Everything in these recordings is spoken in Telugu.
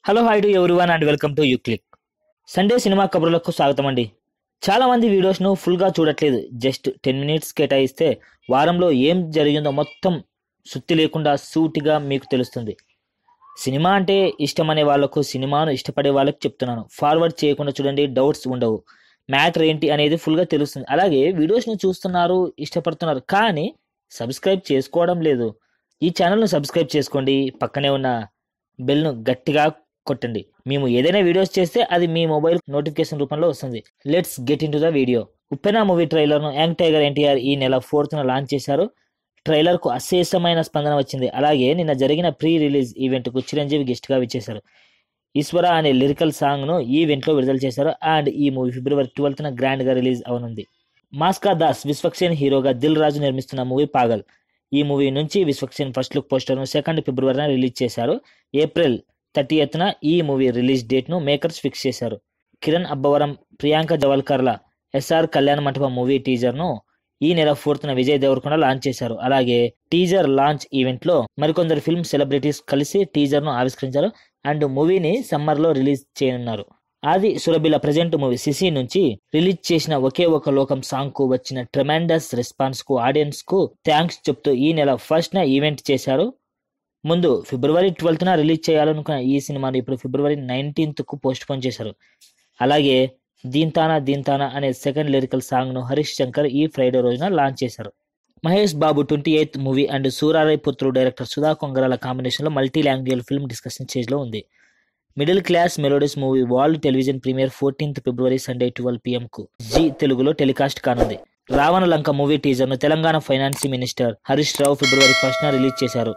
hello hi to everyone and welcome to you click Sunday cinema కబుర్లకు స్వాగతం అండి చాలా మంది వీడియోస్ను ఫుల్గా చూడట్లేదు జస్ట్ టెన్ మినిట్స్ కేటాయిస్తే వారంలో ఏం జరిగిందో మొత్తం సుత్తి లేకుండా సూటిగా మీకు తెలుస్తుంది సినిమా అంటే ఇష్టమనే వాళ్ళకు సినిమాను ఇష్టపడే వాళ్ళకి చెప్తున్నాను ఫార్వర్డ్ చేయకుండా చూడండి డౌట్స్ ఉండవు మ్యాటర్ ఏంటి అనేది ఫుల్గా తెలుస్తుంది అలాగే వీడియోస్ని చూస్తున్నారు ఇష్టపడుతున్నారు కానీ సబ్స్క్రైబ్ చేసుకోవడం లేదు ఈ ఛానల్ను సబ్స్క్రైబ్ చేసుకోండి పక్కనే ఉన్న బెల్ను గట్టిగా కొట్టండి మేము ఏదైనా వీడియోస్ చేస్తే అది మీ మొబైల్ నోటిఫికేషన్ రూపంలో వస్తుంది let's get into the video Uppena movie ట్రైలర్ను యాంగ్ టైగర్ ఎన్టీఆర్ ఈ నెల ఫోర్త్న లాంచ్ చేశారు ట్రైలర్కు అశేషమైన స్పందన వచ్చింది అలాగే నిన్న జరిగిన ప్రీ రిలీజ్ ఈవెంట్కు చిరంజీవి గెస్ట్గా విచ్చేశారు ఈశ్వర అనే లిరికల్ సాంగ్ను ఈ ఈవెంట్లో విడుదల చేశారు అండ్ ఈ మూవీ ఫిబ్రవరి ట్వెల్త్న గ్రాండ్గా రిలీజ్ అవనుంది మాస్కా దాస్ విశ్వక్సేన్ హీరోగా దిల్ రాజు నిర్మిస్తున్న మూవీ పాగల్ ఈ మూవీ నుంచి విశ్వక్సేన్ ఫస్ట్ లుక్ పోస్టర్ను సెకండ్ ఫిబ్రవరిన రిలీజ్ చేశారు ఏప్రిల్ థర్టీ ఎత్న ఈ మూవీ రిలీజ్ డేట్ను మేకర్స్ ఫిక్స్ చేశారు కిరణ్ అబ్బవరం ప్రియాంక జవల్కర్ల ఎస్ఆర్ కళ్యాణ మంటపం మూవీ టీజర్ను ఈ నెల ఫోర్త్న విజయ్ దేవరకొండ లాంచ్ చేశారు అలాగే టీజర్ లాంచ్ ఈవెంట్లో మరికొందరు ఫిల్మ్ సెలబ్రిటీస్ కలిసి టీజర్ను ఆవిష్కరించారు అండ్ మూవీని సమ్మర్లో రిలీజ్ చేయనున్నారు ఆది సురభిల ప్రజెంట్ మూవీ సిసి నుంచి రిలీజ్ చేసిన ఒకే ఒక లోకం సాంగ్ కు వచ్చిన ట్రెమాండస్ రెస్పాన్స్ కు ఆడియన్స్ కు థ్యాంక్స్ చెప్తూ ఈ నెల ఫస్ట్ న ఈవెంట్ చేశారు ముందు ఫిబ్రవరి ట్వెల్త్ న రిలీజ్ చేయాలనుకున్న ఈ సినిమాను ఇప్పుడు ఫిబ్రవరి నైన్టీన్త్ కు పోస్ట్ పోన్ చేశారు అలాగే దీంతానా దీంతానా అనే సెకండ్ లిరికల్ సాంగ్ ను హరీష్ శంకర్ ఈ ఫ్రైడే రోజున లాంచ్ చేశారు Mahesh Babu twenty eighth movie and Soorarai పుత్రుడు డైరెక్టర్ సుధా కొంగరాల కాంబినేషన్ లో multi language film discussion stage లో ఉంది middle class melodies movie world television premiere fourteenth February Sunday twelve PM కు జీ తెలుగులో టెలికాస్ట్ కానుంది రావణ లంక మూవీ టీజర్ ను Telangana finance minister Harish Rao February first న రిలీజ్ చేశారు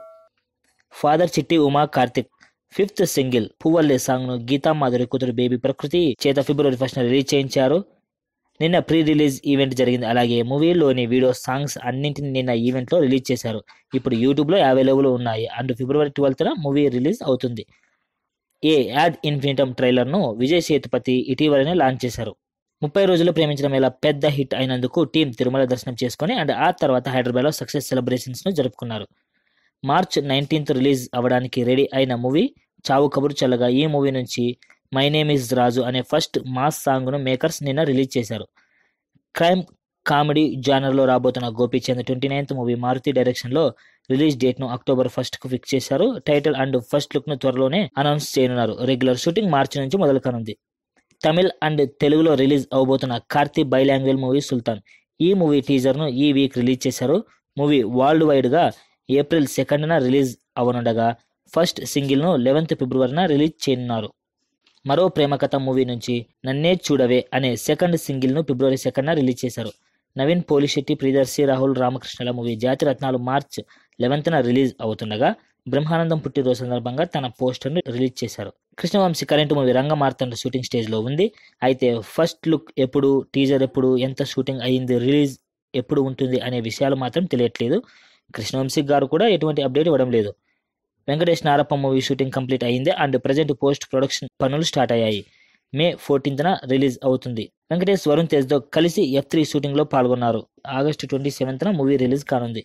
father Chitti Uma Karthik fifth single పువ్వల్లే సాంగ్ ను గీతా మాధురి కూతురు బేబీ ప్రకృతి చేత ఫిబ్రవరి ఫస్ట్ న రిలీజ్ చేయించారు నిన్న ప్రీ రిలీజ్ ఈవెంట్ జరిగింది అలాగే మూవీలోని వీడియో సాంగ్స్ అన్నింటిని నిన్న ఈవెంట్ లో రిలీజ్ చేశారు ఇప్పుడు యూట్యూబ్ లో అవైలబుల్ ఉన్నాయి అండ్ ఫిబ్రవరి ట్వెల్త్ న మూవీ రిలీజ్ అవుతుంది ఏ యాడ్ ఇన్ఫినిటమ్ ట్రైలర్ ను విజయ్ సేతుపతి ఇటీవలనే లాంచ్ చేశారు ముప్పై రోజులు ప్రేమించడం ఇలా పెద్ద హిట్ అయినందుకు టీం తిరుమల దర్శనం చేసుకుని అండ్ ఆ తర్వాత హైదరాబాద్ లో సక్సెస్ సెలబ్రేషన్స్ ను జరుపుకున్నారు మార్చ్ నైన్టీన్త్ రిలీజ్ అవ్వడానికి రెడీ అయిన మూవీ చావు కబురు చల్లగా ఈ మూవీ నుంచి మై నేమ్ ఇస్ రాజు అనే ఫస్ట్ మాస్ సాంగ్ ను మేకర్స్ నిన్న రిలీజ్ చేశారు క్రైమ్ కామెడీ జానర్ లో రాబోతున్న Gopichand twenty ninth movie Maruthi direction లో రిలీజ్ డేట్ ను అక్టోబర్ ఫస్ట్ కు ఫిక్స్ చేశారు టైటిల్ అండ్ ఫస్ట్ లుక్ ను త్వరలోనే అనౌన్స్ చేయనున్నారు రెగ్యులర్ షూటింగ్ మార్చి నుంచి మొదలు కానుంది తమిళ్ అండ్ తెలుగులో రిలీజ్ అవబోతున్న కార్తీ బైలాంగ్వేజ్ మూవీ సుల్తాన్ ఈ మూవీ టీజర్ ను ఈ వీక్ రిలీజ్ చేశారు మూవీ వరల్డ్ వైడ్ గా ఏప్రిల్ సెకండ్న రిలీజ్ అవనుండగా ఫస్ట్ సింగిల్ ను లెవెన్త్ ఫిబ్రవరిన రిలీజ్ చేయనున్నారు మరో ప్రేమ కథ మూవీ నుంచి నన్నే చూడవే అనే సెకండ్ సింగిల్ ను ఫిబ్రవరి సెకండ్న రిలీజ్ చేశారు నవీన్ పోలిశెట్టి ప్రియదర్శి రాహుల్ రామకృష్ణల movie Jathi Ratnalu March లెవెన్త్న release అవుతుండగా బ్రహ్మానందం పుట్టినరోజు సందర్భంగా తన పోస్టర్ను రిలీజ్ చేశారు Krishnavamsi current movie Rangamarthanda shooting stage లో ఉంది అయితే ఫస్ట్ లుక్ ఎప్పుడు టీజర్ ఎప్పుడు ఎంత షూటింగ్ అయ్యింది రిలీజ్ ఎప్పుడు ఉంటుంది అనే విషయాలు మాత్రం తెలియట్లేదు కృష్ణవంశీ గారు కూడా ఎటువంటి అప్డేట్ ఇవ్వడం లేదు Venkatesh Narappa movie shooting complete అయింది అండ్ ప్రజెంట్ పోస్ట్ ప్రొడక్షన్ పనులు స్టార్ట్ అయ్యాయి మే ఫోర్టీన్త్న రిలీజ్ అవుతుంది వెంకటేష్ వరుణ్ తేజ్తో కలిసి ఎఫ్ త్రీ షూటింగ్ లో పాల్గొన్నారు ఆగస్టు ట్వంటీ సెవెంత్న మూవీ రిలీజ్ కానుంది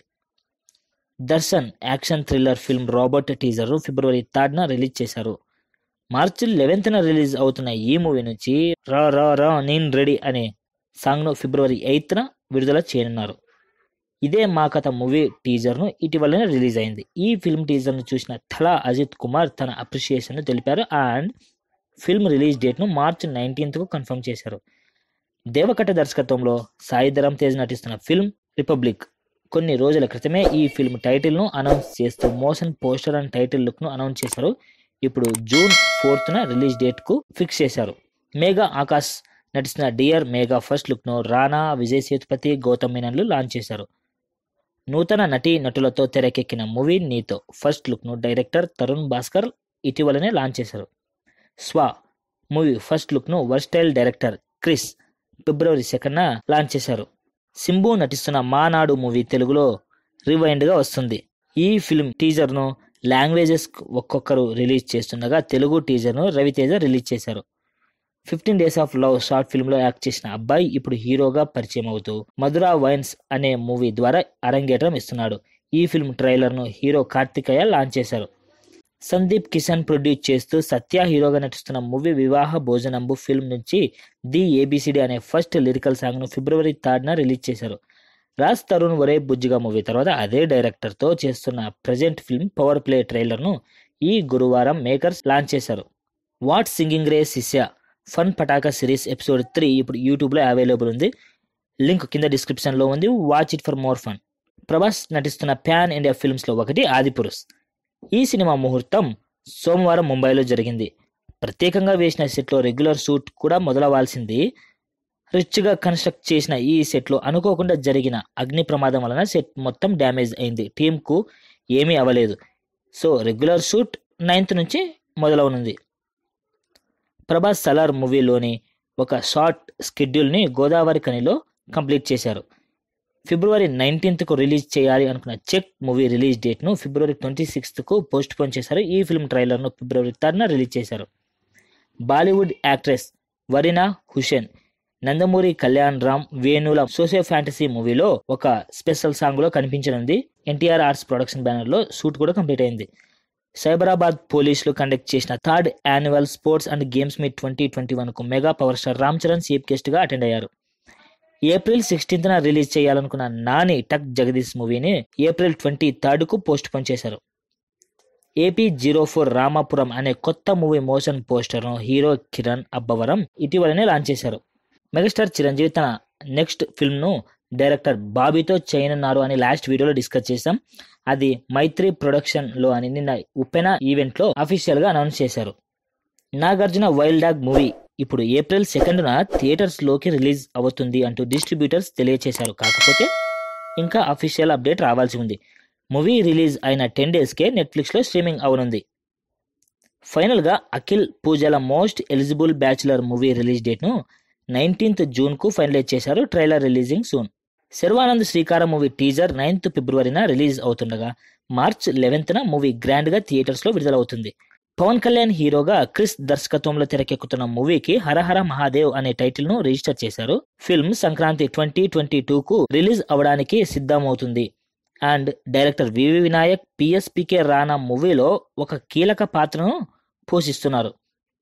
Darshan action thriller film Robert teaser February థర్డ్న రిలీజ్ చేశారు మార్చి లెవెన్త్న రిలీజ్ అవుతున్న ఈ మూవీ నుంచి రా రా రా నేను రెడీ అనే సాంగ్ను ఫిబ్రవరి ఎయిత్న విడుదల చేయనున్నారు ఇదే మా కథ మూవీ టీజర్ను ఇటీవలనే రిలీజ్ అయింది ఈ ఫిల్మ్ టీజర్ను చూసిన థలా అజిత్ కుమార్ తన అప్రిషియేషన్ తెలిపారు అండ్ ఫిల్మ్ రిలీజ్ డేట్ను మార్చి నైన్టీన్త్కు కన్ఫర్మ్ చేశారు దేవకట్ట దర్శకత్వంలో సాయిధరం తేజ్ నటిస్తున్న ఫిల్మ్ రిపబ్లిక్ కొన్ని రోజుల క్రితమే ఈ ఫిల్మ్ టైటిల్ను అనౌన్స్ చేస్తూ మోషన్ పోస్టర్ అండ్ టైటిల్ లుక్ను అనౌన్స్ చేశారు ఇప్పుడు జూన్ ఫోర్త్న రిలీజ్ డేట్కు ఫిక్స్ చేశారు మేఘా ఆకాష్ నటిస్తున్న డియర్ మేఘా ఫస్ట్ లుక్ను రానా విజయ్ సేతుపతి గౌతమ్ మీనన్లు లాంచ్ చేశారు నూతన నటీ నటులతో తెరకెక్కిన మూవీ నీతో ఫస్ట్ లుక్ను డైరెక్టర్ తరుణ్ భాస్కర్ ఇటీవలనే లాంచ్ చేశారు స్వా మూవీ ఫస్ట్ లుక్ను వర్స్టైల్ డైరెక్టర్ క్రిస్ ఫిబ్రవరి సెకండ్న లాంచ్ చేశారు సింబు నటిస్తున్న మానాడు మూవీ తెలుగులో రివైండ్గా వస్తుంది ఈ ఫిల్మ్ టీజర్ను లాంగ్వేజెస్ ఒక్కొక్కరు రిలీజ్ చేస్తుండగా తెలుగు టీజర్ను రవితేజ రిలీజ్ చేశారు fifteen days of love short film లో యాక్ట్ చేసిన అబ్బాయి ఇప్పుడు హీరోగా పరిచయం అవుతూ మధురా వైన్స్ అనే మూవీ ద్వారా అరంగేట్రం ఇస్తున్నాడు ఈ ఫిల్మ్ ట్రైలర్ ను హీరో కార్తికేయ లాంచ్ చేశారు సందీప్ కిషన్ ప్రొడ్యూస్ చేస్తూ సత్య హీరోగా నటిస్తున్న మూవీ వివాహ భోజనంబు ఫిల్మ్ నుంచి ది ఏబిసిడి అనే ఫస్ట్ లిరికల్ సాంగ్ను ఫిబ్రవరి థర్డ్న రిలీజ్ చేశారు రాజ్ తరుణ్ ఒరే బుజ్జిగా మూవీ తర్వాత అదే డైరెక్టర్తో చేస్తున్న ప్రజెంట్ ఫిల్మ్ పవర్ ప్లే ట్రైలర్ను ఈ గురువారం మేకర్స్ లాంచ్ చేశారు వాట్ సింగింగ్ రే శిష్య fun Pataka series episode three ఇప్పుడు యూట్యూబ్లో అవైలబుల్ ఉంది లింక్ కింద డిస్క్రిప్షన్లో ఉంది watch it for more fun Prabhas నటిస్తున్న ప్యాన్ ఇండియా ఫిల్మ్స్లో ఒకటి ఆదిపురుష్ ఈ సినిమా ముహూర్తం సోమవారం ముంబైలో జరిగింది ప్రత్యేకంగా వేసిన సెట్లో రెగ్యులర్ షూట్ కూడా మొదలవ్వాల్సింది రిచ్గా కన్స్ట్రక్ట్ చేసిన ఈ సెట్లో అనుకోకుండా జరిగిన అగ్ని ప్రమాదం వలన సెట్ మొత్తం డ్యామేజ్ అయింది టీంకు ఏమీ అవ్వలేదు సో రెగ్యులర్ షూట్ నైన్త్ నుంచి మొదలవనుంది ప్రభాస్ సలార్ మూవీలోని ఒక షార్ట్ స్కెడ్యూల్ని గోదావరి కనిలో కంప్లీట్ చేశారు ఫిబ్రవరి నైన్టీన్త్కు రిలీజ్ చేయాలి అనుకున్న చెక్ మూవీ రిలీజ్ డేట్ను ఫిబ్రవరి ట్వంటీ సిక్స్త్కు పోస్ట్ పోన్ చేశారు ఈ ఫిల్మ్ ట్రైలర్ను ఫిబ్రవరి థర్డ్న రిలీజ్ చేశారు బాలీవుడ్ యాక్ట్రెస్ వరీనా హుసేన్ నందమూరి కళ్యాణ్ రామ్ వేణుల సోషియో ఫ్యాంటసీ మూవీలో ఒక స్పెషల్ సాంగ్ లో కనిపించనుంది ఎన్టీఆర్ ఆర్ట్స్ ప్రొడక్షన్ బ్యానర్ లో షూట్ కూడా కంప్లీట్ అయింది సైబరాబాద్ పోలీసులు కండక్ట్ చేసిన third annual sports and games meet twenty twenty one కు mega power star Ram Charan chief guest గా అటెండ్ అయ్యారు ఏప్రిల్ సిక్స్టీన్త్న రిలీజ్ చేయాలనుకున్న నాని టక్ జగదీష్ మూవీని ఏప్రిల్ ట్వంటీ థర్డ్కు పోస్ట్ పోన్ చేశారు ఏపీ జీరో ఫోర్ రామాపురం అనే కొత్త మూవీ మోషన్ పోస్టర్ను హీరో కిరణ్ అబ్బవరం ఇటీవలనే లాంచ్ చేశారు మెగాస్టార్ చిరంజీవి తన నెక్స్ట్ ఫిల్మ్ను డైరెక్టర్ బాబీతో చేయనున్నారు అని లాస్ట్ వీడియోలో డిస్కస్ చేశాం అది మైత్రి ప్రొడక్షన్లో అని నిన్న ఉప్పెన ఈవెంట్లో అఫీషియల్గా అనౌన్స్ చేశారు నాగార్జున వైల్డ్ డాగ్ మూవీ ఇప్పుడు ఏప్రిల్ సెకండ్న థియేటర్స్లోకి రిలీజ్ అవుతుంది అంటూ డిస్ట్రిబ్యూటర్స్ తెలియచేశారు కాకపోతే ఇంకా అఫీషియల్ అప్డేట్ రావాల్సి ఉంది మూవీ రిలీజ్ అయిన టెన్ డేస్కే నెట్ఫ్లిక్స్లో స్ట్రీమింగ్ అవనుంది ఫైనల్గా అఖిల్ పూజల most eligible bachelor movie release డేట్ను నైన్టీన్త్ జూన్కు ఫైనలైజ్ చేశారు trailer releasing soon Sharwanand Sreekaram movie teaser ninth ఫిబ్రవరిన రిలీజ్ అవుతుండగా మార్చ్ లెవెన్త్న మూవీ గ్రాండ్గా థియేటర్స్లో విడుదలవుతుంది పవన్ కళ్యాణ్ హీరోగా క్రిస్ దర్శకత్వంలో తెరకెక్కుతున్న మూవీకి హరహర మహాదేవ్ అనే టైటిల్ ను రిజిస్టర్ చేశారు ఫిల్మ్ సంక్రాంతి ట్వంటీ ట్వంటీ టూకు రిలీజ్ అవడానికి సిద్ధమవుతుంది and director VV Vinayak PSPK Rana మూవీలో ఒక కీలక పాత్రను పోషిస్తున్నారు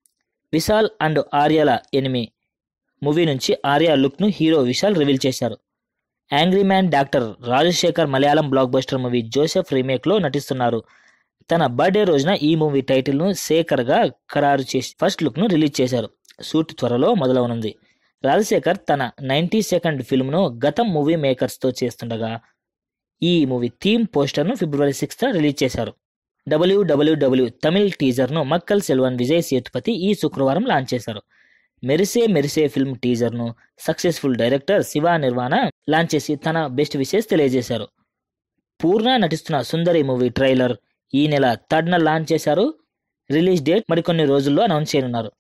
విశాల్ అండ్ ఆర్యల ఎనిమి మూవీ నుంచి ఆర్య లుక్ ను హీరో విశాల్ రివీల్ చేశారు angry man doctor Rajasekhar Malayalam blockbuster movie Joseph remake లో నటిస్తున్నారు తన బర్త్డే రోజున ఈ మూవీ టైటిల్ ను శేఖర్ గా ఖరారు చేసి ఫస్ట్ లుక్ ను రిలీజ్ చేశారు షూట్ త్వరలో మొదలవనుంది రాజశేఖర్ తన నైన్టీ సెకండ్ ఫిల్మ్ ను గతం మూవీ మేకర్స్ తో చేస్తుండగా ఈ మూవీ థీమ్ పోస్టర్ ను ఫిబ్రవరి సిక్స్త్ రిలీజ్ చేశారు డబ్ల్యూడబ్ల్యూడబ్ల్యూ తమిళ్ టీజర్ ను మక్కల్ సెల్వన్ విజయ్ సేతుపతి ఈ శుక్రవారం లాంచ్ చేశారు మెరిసే మెరిసే ఫిల్మ్ టీజర్ ను successful director Shiva Nirvana launch చేసి తన బెస్ట్ విషెస్ తెలియజేశారు పూర్ణ నటిస్తున్న సుందరి మూవీ ట్రైలర్ ఈ నెల థర్డ్న లాంచ్ చేశారు రిలీజ్ డేట్ మరికొన్ని రోజుల్లో అనౌన్స్ చేయనున్నారు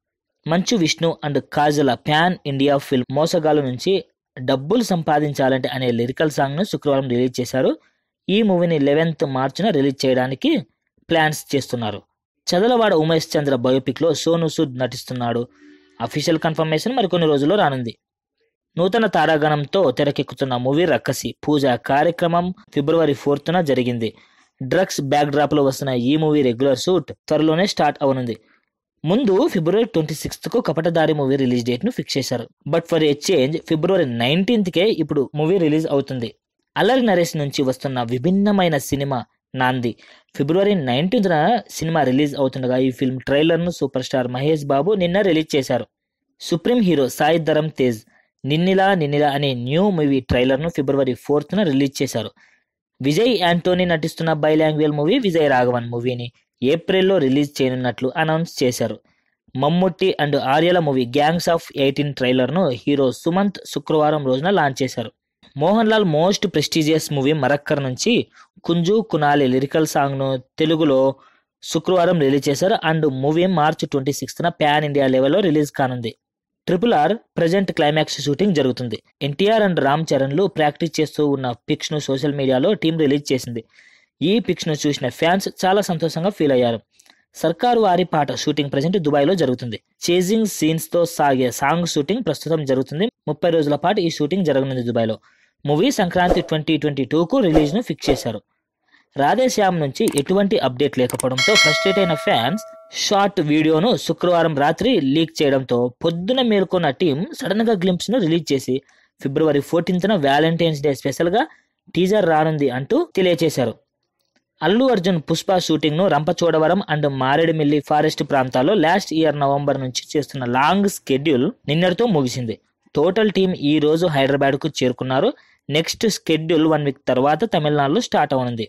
మంచు విష్ణు అండ్ కాజల ప్యాన్ ఇండియా ఫిల్మ్ మోసగాలు నుంచి డబ్బులు సంపాదించాలంటే అనే లిరికల్ సాంగ్ ను శుక్రవారం రిలీజ్ చేశారు ఈ మూవీని లెవెన్త్ మార్చిన రిలీజ్ చేయడానికి ప్లాన్స్ చేస్తున్నారు చదలవాడ ఉమేష్ చంద్ర బయోపిక్ లో సోను సూద్ నటిస్తున్నాడు అఫీషియల్ కన్ఫర్మేషన్ మరికొన్ని రోజుల్లో రానుంది నూతన తారాగణంతో తెరకెక్కుతున్న మూవీ రక్కసి పూజ కార్యక్రమం ఫిబ్రవరి ఫోర్త్న జరిగింది డ్రగ్స్ బ్యాక్ డ్రాప్ లో వస్తున్న ఈ మూవీ రెగ్యులర్ షూట్ త్వరలోనే స్టార్ట్ అవనుంది ముందు ఫిబ్రవరి ట్వంటీ సిక్స్త్ కు కపటదారి మూవీ రిలీజ్ డేట్ ను ఫిక్స్ చేశారు but for a change February nineteenth కే ఇప్పుడు మూవీ రిలీజ్ అవుతుంది అల్లరి నరేష్ నుంచి వస్తున్న విభిన్నమైన సినిమా నాంది ఫిబ్రవరి నైన్టీన్త్న సినిమా రిలీజ్ అవుతుండగా ఈ ఫిల్మ్ ట్రైలర్ ను సూపర్ స్టార్ మహేష్ బాబు నిన్న రిలీజ్ చేశారు సుప్రీం హీరో సాయి ధరమ్ తేజ్ నిన్నిలా నిన్నిలా అనే న్యూ మూవీ ట్రైలర్ ను ఫిబ్రవరి ఫోర్త్ న రిలీజ్ చేశారు విజయ్ యాంటోనీ నటిస్తున్న బైలాంగ్వేల్ మూవీ విజయ్ రాఘవన్ మూవీని ఏప్రిల్లో రిలీజ్ చేయనున్నట్లు అనౌన్స్ చేశారు మమ్ముట్టి అండ్ ఆర్యల movie gangs of eighteen trailer ను హీరో సుమంత్ శుక్రవారం రోజున లాంచ్ చేశారు Mohan Lal most prestigious movie Marakkar నుంచి కుంజు కునాలి లిరికల్ సాంగ్ ను తెలుగులో శుక్రవారం రిలీజ్ చేశారు and movie March twenty sixth pan India లెవెల్లో రిలీజ్ కానుంది triple R present climax shooting జరుగుతుంది ఎన్టీఆర్ అండ్ రామ్ చరణ్లు ప్రాక్టీస్ చేస్తూ ఉన్న పిక్స్ ను సోషల్ మీడియాలో టీం రిలీజ్ చేసింది ఈ పిక్స్ ను చూసిన ఫ్యాన్స్ చాలా సంతోషంగా ఫీల్ అయ్యారు సర్కారు వారి పాట షూటింగ్ ప్రజెంట్ దుబాయ్ లో జరుగుతుంది చేజింగ్ సీన్స్ తో సాగే సాంగ్ షూటింగ్ ప్రస్తుతం జరుగుతుంది ముప్పై రోజుల పాటు ఈ షూటింగ్ జరగనుంది దుబాయ్ లో movie Sankranti twenty twenty two కు రిలీజ్ ను ఫిక్స్ చేశారు రాధేశ్యామ్ నుంచి ఎటువంటి అప్డేట్ లేకపోవడంతో ఫ్రస్ట్రేట్ అయిన ఫ్యాన్స్ షార్ట్ వీడియోను శుక్రవారం రాత్రి లీక్ చేయడంతో పొద్దున మేల్కొన్న టీం సడన్ గా గ్లింప్స్ ను రిలీజ్ చేసి ఫిబ్రవరి ఫోర్టీన్త్న వ్యాలంటైన్స్ డే స్పెషల్ గా టీజర్ రానుంది అంటూ తెలియజేశారు అల్లు అర్జున్ పుష్ప షూటింగ్ ను రంపచోడవరం అండ్ మారేడుమిల్లి ఫారెస్ట్ ప్రాంతాల్లో లాస్ట్ ఇయర్ నవంబర్ నుంచి చేస్తున్న లాంగ్ షెడ్యూల్ నిన్నటితో ముగిసింది టోటల్ టీం ఈ రోజు హైదరాబాద్ కు చేరుకున్నారు నెక్స్ట్ షెడ్యూల్ వన్ వీక్ తర్వాత తమిళనాడులో స్టార్ట్ అవనుంది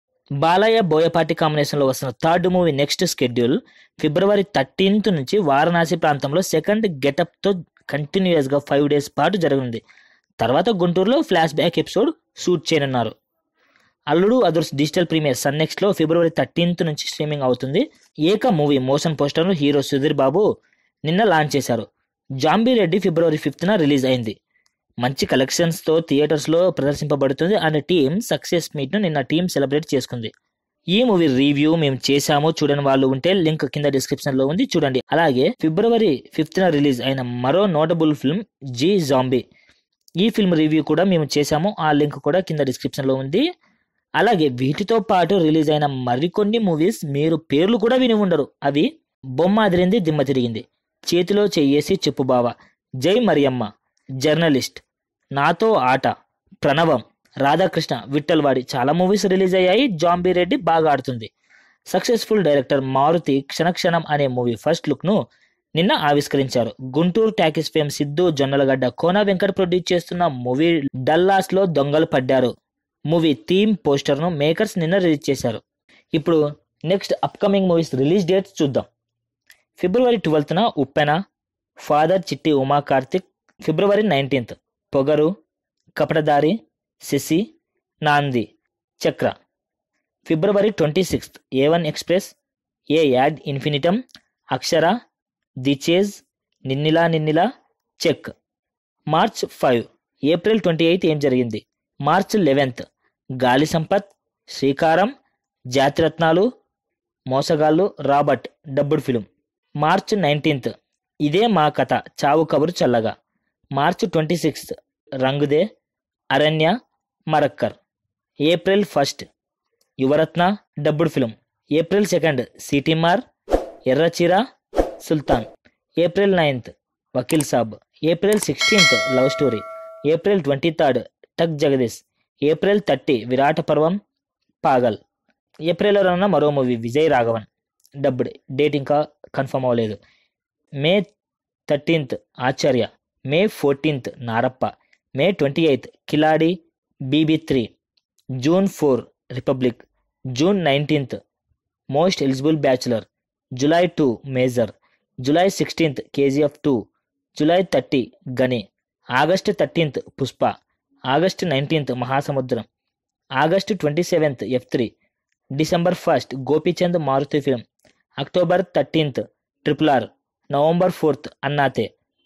బాలయ్య బోయపాటి కాంబినేషన్లో వస్తున్న third movie next schedule February thirteenth నుంచి వారణాసి ప్రాంతంలో సెకండ్ గెటప్తో కంటిన్యూస్గా ఫైవ్ డేస్ పాటు జరగనుంది తర్వాత గుంటూరులో ఫ్లాష్ బ్యాక్ ఎపిసోడ్ షూట్ చేయనున్నారు Alludu Adhurs digital premiere Sun next లో ఫిబ్రవరి థర్టీన్త్ నుంచి స్ట్రీమింగ్ అవుతుంది ఏక మూవీ మోషన్ పోస్టర్ను హీరో సుధీర్ బాబు నిన్న లాంచ్ చేశారు జాంబీ రెడ్డి ఫిబ్రవరి ఫిఫ్త్న రిలీజ్ అయింది మంచి కలెక్షన్స్ తో థియేటర్స్ లో ప్రదర్శింపబడుతుంది అండ్ టీమ్ సక్సెస్ మీట్ ను నిన్న టీం సెలబ్రేట్ చేసుకుంది ఈ మూవీ రివ్యూ మేము చేశాము చూడని వాళ్ళు ఉంటే లింక్ కింద డిస్క్రిప్షన్ లో ఉంది చూడండి అలాగే ఫిబ్రవరి ఫిఫ్త్ న రిలీజ్ అయిన మరో నోటబుల్ ఫిల్మ్ జీ జాంబీ ఈ ఫిల్మ్ రివ్యూ కూడా మేము చేశాము ఆ లింక్ కూడా కింద డిస్క్రిప్షన్ లో ఉంది అలాగే వీటితో పాటు రిలీజ్ అయిన మరికొన్ని మూవీస్ మీరు పేర్లు కూడా విని ఉండరు అవి బొమ్మ అదిరింది దిమ్మ తిరిగింది చేతిలో చెయ్యేసి చెప్పు బావ జై మరియమ్మ జర్నలిస్ట్ నాతో ఆట ప్రణవం రాధాకృష్ణ విట్టల్వాడి చాలా మూవీస్ రిలీజ్ అయ్యాయి జాంబీ రెడ్డి బాగా ఆడుతుంది సక్సెస్ఫుల్ డైరెక్టర్ మారుతి క్షణక్షణం అనే మూవీ ఫస్ట్ లుక్ ను నిన్న ఆవిష్కరించారు Guntur talkies fame Siddhu Jonnalagadda Kona Venkat produce చేస్తున్న మూవీ డల్లాస్ లో దొంగలు పడ్డారు మూవీ థీమ్ పోస్టర్ ను మేకర్స్ నిన్న రిలీజ్ చేశారు ఇప్పుడు next upcoming movies release dates చూద్దాం ఫిబ్రవరి ట్వెల్త్న ఉప్పెన ఫాదర్ చిట్టి ఉమా కార్తిక్ ఫిబ్రవరి నైన్టీన్త్ పొగరు కపటదారి Sashi Naandhi Chakra February twenty sixth A one express A ad infinitum Akshara the chase Ninnila Ninnila check March five April twenty eighth ఏం జరిగింది March eleventh Gaali Sampath Sreekaram Jathiratnalu Mosagallu Robert dubbed film March nineteenth Idhe Maa కథ చావు కబురు చల్లగా March twenty sixth Rangde Aranya Marakkar April first Yuvarathna dubbed film April second Seetimaarr Errachira Sultan April ninth Vakeel Saab April sixteenth love story April twenty third tuck Jagadish April thirty విరాట పర్వం పాగల్ ఏప్రిల్లో ఉన్న మరో movie Vijay Raghavan dubbed date ఇంకా కన్ఫర్మ్ అవ్వలేదు May thirteenth Acharya May fourteenth Narappa May twenty eighth Khiladi BB three June four republic June nineteenth most eligible bachelor July two major July sixteenth KGF two July thirty Ghani August thirteenth Pushpa August nineteenth Mahasamudram August twenty seventh F three December first Gopichand Maruthi film October thirteenth triple R November fourth Annaatthe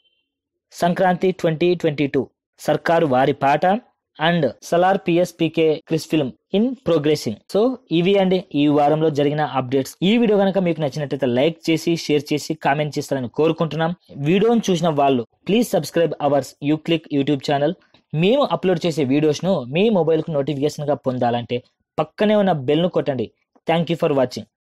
Sankranti twenty twenty two సర్కారు వారి Paata and Salaar PSPK Krish film in progressing so ఇవి అండి ఈ వారంలో జరిగిన అప్డేట్స్ ఈ వీడియో కనుక మీకు నచ్చినట్లయితే లైక్ చేసి షేర్ చేసి కామెంట్ చేస్తారని కోరుకుంటున్నాం వీడియోను చూసిన వాళ్ళు please subscribe ours you click YouTube channel మేము అప్లోడ్ చేసే వీడియోస్ను మీ మొబైల్కు నోటిఫికేషన్గా పొందాలంటే పక్కనే ఉన్న బెల్ను కొట్టండి థ్యాంక్ యూ ఫర్ వాచింగ్